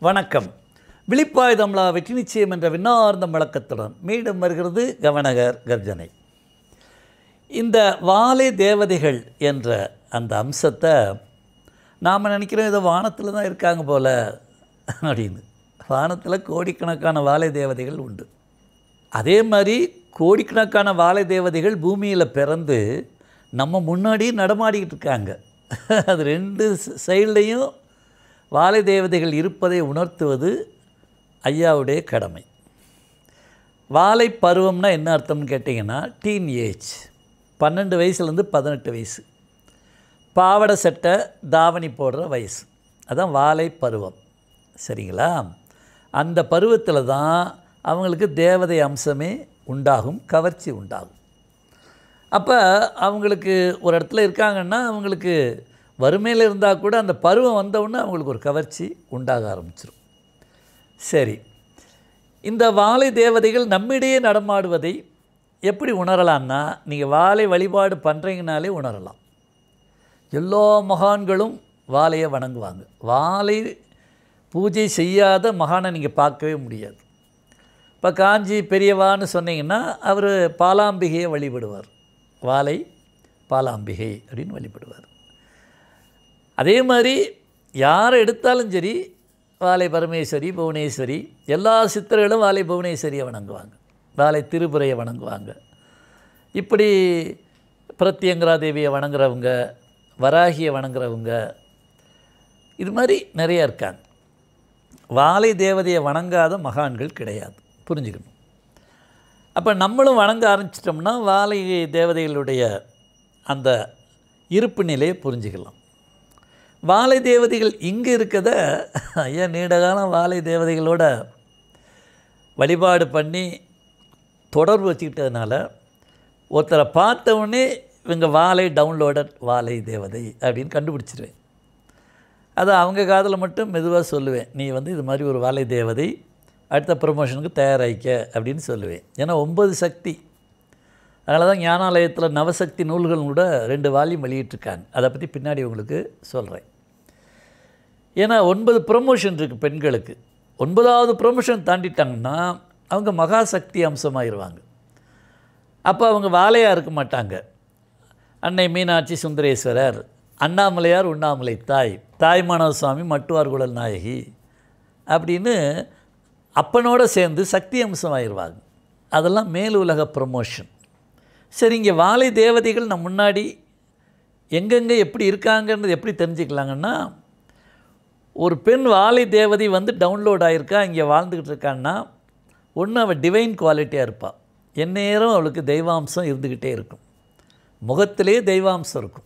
வணக்கம் விழிப்பாய் தமிழா வெற்றி நிச்சயம் என்ற விண்ணார்ந்த முழக்கத்துடன் மீண்டும் வருகிறது கவனகர் கர்ஜனை இந்த வாலை தேவதைகள் என்ற அந்த அம்சத்தை நாம் நினைக்கிறோம் ஏதோ வானத்தில் தான் இருக்காங்க போல அப்படின்னு வானத்தில் கோடிக்கணக்கான வாலை தேவதைகள் உண்டு அதே மாதிரி கோடிக்கணக்கான வாலை தேவதைகள் பூமியில் பிறந்து நம்ம முன்னாடி நடமாடிக்கிட்டு இருக்காங்க அது ரெண்டு சைட்லேயும் வாலை தேவதைகள் இருப்பதை உணர்த்துவது ஐயாவுடைய கடமை வாலை பருவம்னா என்ன அர்த்தம்னு கேட்டிங்கன்னா டீன் ஏஜ் பன்னெண்டு வயசுலேருந்து பதினெட்டு வயசு பாவாடை சட்டை தாவணி போடுற வயசு அதான் வாலை பருவம் சரிங்களா அந்த பருவத்தில் தான் அவங்களுக்கு தேவதை அம்சமே உண்டாகும் கவர்ச்சி உண்டாகும் அப்போ அவங்களுக்கு ஒரு இடத்துல இருக்காங்கன்னா அவங்களுக்கு வறுமையில் இருந்தால் கூட அந்த பருவம் வந்தவுடனே அவங்களுக்கு ஒரு கவர்ச்சி உண்டாக ஆரம்பிச்சிடும் சரி இந்த வாழை தேவதைகள் நம்மிடையே நடமாடுவதை எப்படி உணரலாம்னா நீங்கள் வாழை வழிபாடு பண்ணுறீங்கனாலே உணரலாம் எல்லா மகான்களும் வாழையை வணங்குவாங்க வாழை பூஜை செய்யாத மகானை நீங்கள் பார்க்கவே முடியாது இப்போ காஞ்சி பெரியவான்னு சொன்னீங்கன்னா அவர் பாலாம்பிகையை வழிபடுவார் வாழை பாலாம்பிகை அப்படின்னு வழிபடுவார் அதே மாதிரி யாரை எடுத்தாலும் சரி வாழை பரமேஸ்வரி புவனேஸ்வரி எல்லா சித்தர்களும் வாழை புவனேஸ்வரியை வணங்குவாங்க வாழை திருப்புரையை வணங்குவாங்க இப்படி பிரத்யங்கரா தேவியை வணங்குறவங்க வராகியை வணங்குறவங்க இது மாதிரி நிறைய இருக்காங்க வாழை தேவதையை வணங்காத மகான்கள் கிடையாது புரிஞ்சுக்கணும் அப்போ நம்மளும் வணங்க ஆரம்பிச்சிட்டோம்னா வாழை தேவதைகளுடைய அந்த இருப்பு நிலையை புரிஞ்சுக்கலாம் வாழை தேவதைகள் இங்கே இருக்கத ஐயா நீண்டகாலம் வாழை தேவதைகளோட வழிபாடு பண்ணி தொடர்பு வச்சுக்கிட்டதுனால ஒருத்தரை பார்த்த உடனே இவங்க வாழை டவுன்லோடட் வாழை தேவதை அப்படின்னு கண்டுபிடிச்சிருவேன் அதை அவங்க காதில் மட்டும் மெதுவாக சொல்லுவேன் நீ வந்து இது மாதிரி ஒரு வாழை தேவதை அடுத்த ப்ரமோஷனுக்கு தயாராகிக்க அப்படின்னு சொல்லுவேன் ஏன்னா ஒம்பது சக்தி அதனால தான் ஞானாலயத்தில் நவசக்தி நூல்கள் கூட ரெண்டு வால்யூம் வெளியிட்டிருக்காங்க அதை பற்றி பின்னாடி உங்களுக்கு சொல்கிறேன் ஏன்னா ஒன்பது ப்ரொமோஷன் இருக்குது பெண்களுக்கு ஒன்பதாவது ப்ரொமோஷன் தாண்டிட்டாங்கன்னா அவங்க மகாசக்தி அம்சமாயிருவாங்க அப்போ அவங்க வாழையாக இருக்க மாட்டாங்க அன்னை மீனாட்சி சுந்தரேஸ்வரர் அண்ணாமலையார் உண்ணாமலை தாய் தாய்மானவ சுவாமி மட்டுவார் குழல் நாயகி அப்படின்னு அப்பனோட சேர்ந்து சக்தி அம்சமாயிருவாங்க அதெல்லாம் மேல் உலக ப்ரமோஷன் சரி இங்கே வாழை தேவதைகள் நம்ம முன்னாடி எங்கெங்கே எப்படி இருக்காங்கன்றது எப்படி தெரிஞ்சுக்கலாங்கன்னா ஒரு பெண் வாழை தேவதை வந்து டவுன்லோட் ஆகிருக்கா இங்கே வாழ்ந்துக்கிட்டு இருக்கான்னா ஒன்று அவள் டிவைன் குவாலிட்டியாக இருப்பாள் எந்நேரம் அவளுக்கு தெய்வாம்சம் இருந்துக்கிட்டே இருக்கும் முகத்திலே தெய்வாம்சம் இருக்கும்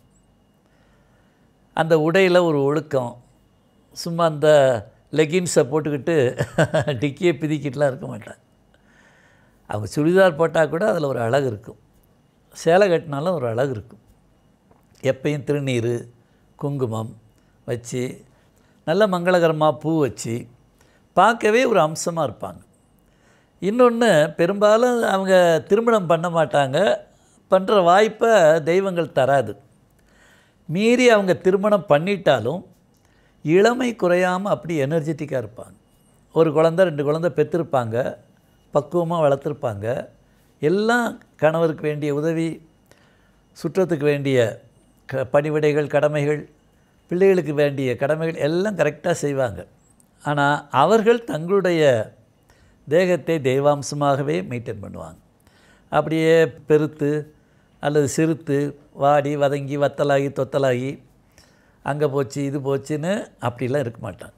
அந்த உடையில் ஒரு ஒழுக்கம் சும்மா அந்த லெகின்ஸை போட்டுக்கிட்டு டிக்கியை பிதிக்கிட்டுலாம் இருக்க மாட்டான் அவங்க சுடிதார் போட்டால் கூட அதில் ஒரு அழகு இருக்கும் சேலை கட்டினாலும் ஒரு அழகு இருக்கும் எப்பயும் திருநீர் குங்குமம் வச்சு நல்ல மங்களகரமாக பூ வச்சு பார்க்கவே ஒரு அம்சமாக இருப்பாங்க இன்னொன்று பெரும்பாலும் அவங்க திருமணம் பண்ண மாட்டாங்க பண்ணுற வாய்ப்பை தெய்வங்கள் தராது மீறி அவங்க திருமணம் பண்ணிட்டாலும் இளமை குறையாமல் அப்படி எனர்ஜெட்டிக்காக இருப்பாங்க ஒரு குழந்த ரெண்டு குழந்த பெற்றிருப்பாங்க பக்குவமாக வளர்த்துருப்பாங்க எல்லாம் கணவருக்கு வேண்டிய உதவி சுற்றத்துக்கு வேண்டிய க பணிவிடைகள் கடமைகள் பிள்ளைகளுக்கு வேண்டிய கடமைகள் எல்லாம் கரெக்டாக செய்வாங்க ஆனால் அவர்கள் தங்களுடைய தேகத்தை தெய்வாம்சமாகவே மெயின்டைன் பண்ணுவாங்க அப்படியே பெருத்து அல்லது சிறுத்து வாடி வதங்கி வத்தலாகி தொத்தலாகி அங்கே போச்சு இது போச்சுன்னு அப்படிலாம் இருக்க மாட்டாங்க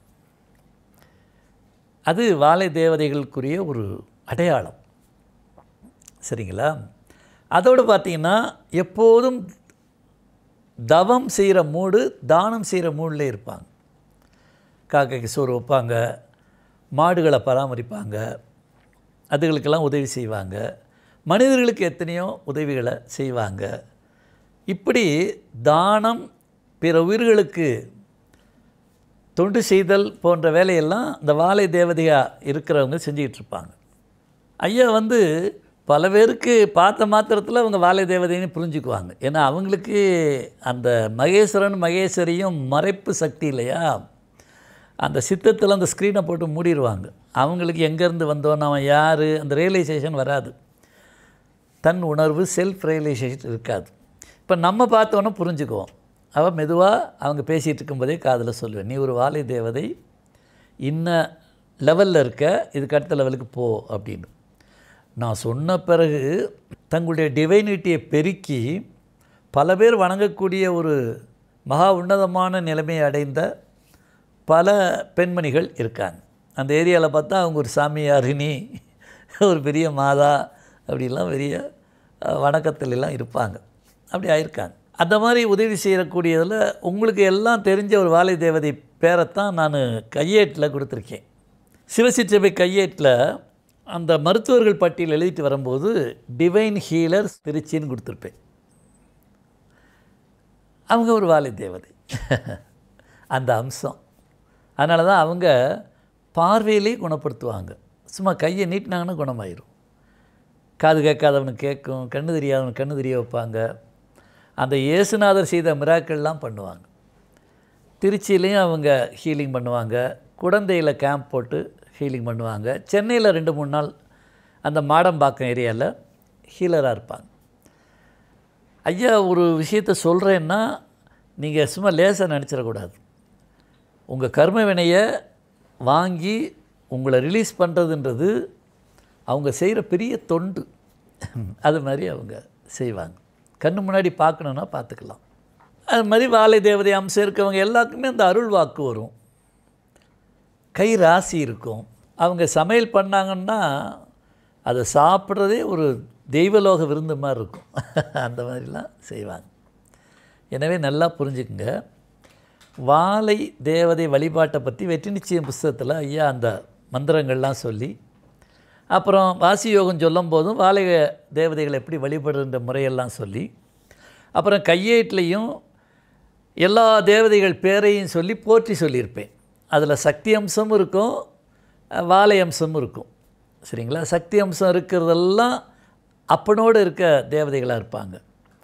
அது வாழை தேவதைகளுக்குரிய ஒரு அடையாளம் சரிங்களா அதோடு பார்த்திங்கன்னா எப்போதும் தவம் செய்கிற மூடு தானம் செய்கிற மூடில் இருப்பாங்க காக்கைக்கு சோறு வைப்பாங்க மாடுகளை பராமரிப்பாங்க அதுகளுக்கெல்லாம் உதவி செய்வாங்க மனிதர்களுக்கு எத்தனையோ உதவிகளை செய்வாங்க இப்படி தானம் பிற உயிர்களுக்கு தொண்டு செய்தல் போன்ற வேலையெல்லாம் இந்த வாழை தேவதையாக இருக்கிறவங்க செஞ்சுக்கிட்டு இருப்பாங்க ஐயா வந்து பல பேருக்கு பார்த்த மாத்திரத்தில் அவங்க வாழை தேவதைன்னு புரிஞ்சுக்குவாங்க ஏன்னா அவங்களுக்கு அந்த மகேஸ்வரன் மகேஸ்வரியும் மறைப்பு சக்தி இல்லையா அந்த சித்தத்தில் அந்த ஸ்க்ரீனை போட்டு மூடிடுவாங்க அவங்களுக்கு எங்கேருந்து வந்தோம் அவன் யார் அந்த ரியலைசேஷன் வராது தன் உணர்வு செல்ஃப் ரியலைசேஷன் இருக்காது இப்போ நம்ம பார்த்தோன்னே புரிஞ்சுக்குவோம் அவள் மெதுவாக அவங்க பேசிகிட்டு இருக்கும்போதே காதில் சொல்லுவேன் நீ ஒரு வாழை தேவதை இன்ன லெவலில் இருக்க இதுக்கு அடுத்த லெவலுக்கு போ அப்படின்னு நான் சொன்ன பிறகு தங்களுடைய டிவைனிட்டியை பெருக்கி பல பேர் வணங்கக்கூடிய ஒரு மகா உன்னதமான நிலைமையை அடைந்த பல பெண்மணிகள் இருக்காங்க அந்த ஏரியாவில் பார்த்தா அவங்க ஒரு சாமியாரினி ஒரு பெரிய மாதா அப்படிலாம் பெரிய அஹ், வணக்கத்துல எல்லாம் இருப்பாங்க அப்படி ஆயிருக்காங்க அந்த மாதிரி உதவி செய்யக்கூடியதில் உங்களுக்கு எல்லாம் தெரிஞ்ச ஒரு வாழை தேவதை பேரைத்தான் நான் கையேட்டில் கொடுத்துருக்கேன் சிவசிற்றபை கையேட்டில் அந்த மருத்துவர்கள் பட்டியல் எழுதிட்டு வரும்போது டிவைன் ஹீலர்ஸ் திருச்சின்னு கொடுத்துருப்பேன் அவங்க ஒரு வாழை தேவதை அந்த அம்சம் அதனால தான் அவங்க பார்வையிலே குணப்படுத்துவாங்க சும்மா கையை நீட்டினாங்கன்னா குணமாயிரும் காது கேட்காதவனுக்கு கேட்கும் கண்ணு தெரியாதவனுக்கு கண்ணு தெரிய வைப்பாங்க அந்த இயேசுநாதர் செய்த மிராக்கள்லாம் பண்ணுவாங்க திருச்சியிலையும் அவங்க ஹீலிங் பண்ணுவாங்க குடந்தையில் கேம்ப் போட்டு ஹீலிங் பண்ணுவாங்க சென்னையில் ரெண்டு மூணு நாள் அந்த மாடம்பாக்கம் ஏரியாவில் ஹீலராக இருப்பாங்க ஐயா ஒரு விஷயத்த சொல்கிறேன்னா நீங்கள் சும்மா லேசாக நினச்சிடக்கூடாது உங்கள் கர்ம வினையை வாங்கி உங்களை ரிலீஸ் பண்ணுறதுன்றது அவங்க செய்கிற பெரிய தொண்டு அது மாதிரி அவங்க செய்வாங்க கண்ணு முன்னாடி பார்க்கணுன்னா பார்த்துக்கலாம் அது மாதிரி வாழை தேவதை அம்சம் இருக்கவங்க எல்லாருக்குமே அந்த அருள் வாக்கு வரும் கை ராசி இருக்கும் அவங்க சமையல் பண்ணாங்கன்னா அதை சாப்பிட்றதே ஒரு தெய்வலோக விருந்து மாதிரி இருக்கும் அந்த மாதிரிலாம் செய்வாங்க எனவே நல்லா புரிஞ்சுக்குங்க வாழை தேவதை வழிபாட்டை பற்றி வெற்றி நிச்சயம் புஸ்தகத்தில் ஐயா அந்த மந்திரங்கள்லாம் சொல்லி அப்புறம் வாசி யோகம் சொல்லும் போதும் வாழை தேவதைகளை எப்படி வழிபடுகின்ற முறையெல்லாம் சொல்லி அப்புறம் கையேட்லேயும் எல்லா தேவதைகள் பேரையும் சொல்லி போற்றி சொல்லியிருப்பேன் அதில் சக்தி அம்சமும் இருக்கும் அஹ், வாழை அம்சமும் இருக்கும் சரிங்களா சக்தி அம்சம் இருக்கிறதெல்லாம் அப்பனோடு இருக்க தேவதைகளாக இருப்பாங்க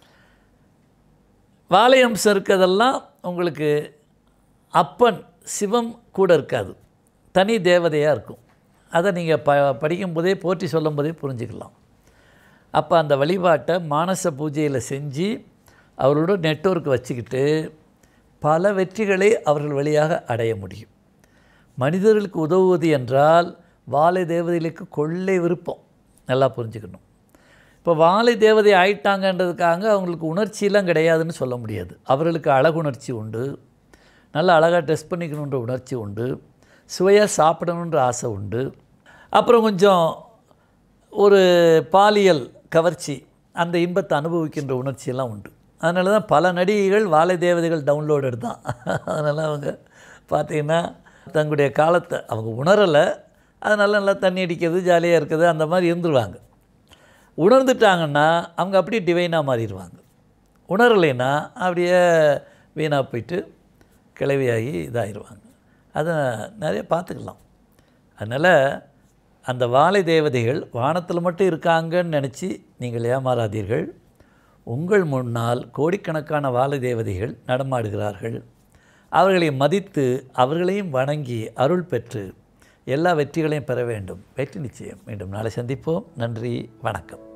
வாழை அம்சம் இருக்கிறதெல்லாம் உங்களுக்கு அப்பன் சிவம் கூட இருக்காது தனி தேவதையாக இருக்கும் அதை நீங்கள் ப படிக்கும்போதே போற்றி சொல்லும்போதே புரிஞ்சுக்கலாம் அப்போ அந்த வழிபாட்டை மானச பூஜையில் செஞ்சு அவரோட நெட்வொர்க் வச்சுக்கிட்டு பல வெற்றிகளை அவர்கள் வழியாக அடைய முடியும் மனிதர்களுக்கு உதவுவது என்றால் வாழை தேவதைகளுக்கு கொள்ளை விருப்பம் நல்லா புரிஞ்சுக்கணும் இப்போ வாழை தேவதை ஆயிட்டாங்கன்றதுக்காக அவங்களுக்கு உணர்ச்சியெல்லாம் கிடையாதுன்னு சொல்ல முடியாது அவர்களுக்கு அழகுணர்ச்சி உண்டு நல்லா அழகாக ட்ரெஸ் பண்ணிக்கணுன்ற உணர்ச்சி உண்டு சுவையாக சாப்பிடணுன்ற ஆசை உண்டு அப்புறம் கொஞ்சம் ஒரு பாலியல் கவர்ச்சி அந்த இன்பத்தை அனுபவிக்கின்ற உணர்ச்சியெல்லாம் உண்டு அதனால தான் பல நடிகைகள் வாழை தேவதைகள் டவுன்லோடு தான் அதனால் அவங்க பார்த்தீங்கன்னா தங்களுடைய காலத்தை அவங்க உணரலை அதனால நல்லா தண்ணி அடிக்கிறது ஜாலியாக இருக்குது அந்த மாதிரி இருந்துருவாங்க உணர்ந்துட்டாங்கன்னா அவங்க அப்படியே டிவைனாக மாறிடுவாங்க உணரலைன்னா அப்படியே வீணாக போயிட்டு கிளவியாகி இதாகிடுவாங்க அதை நிறைய பார்த்துக்கலாம் அதனால் அந்த வாழை தேவதைகள் வானத்தில் மட்டும் இருக்காங்கன்னு நினச்சி நீங்கள் ஏமாறாதீர்கள் உங்கள் முன்னால் கோடிக்கணக்கான வாழை தேவதைகள் நடமாடுகிறார்கள் அவர்களை மதித்து அவர்களையும் வணங்கி அருள் பெற்று எல்லா வெற்றிகளையும் பெற வேண்டும் வெற்றி நிச்சயம் மீண்டும் நாளை சந்திப்போம் நன்றி வணக்கம்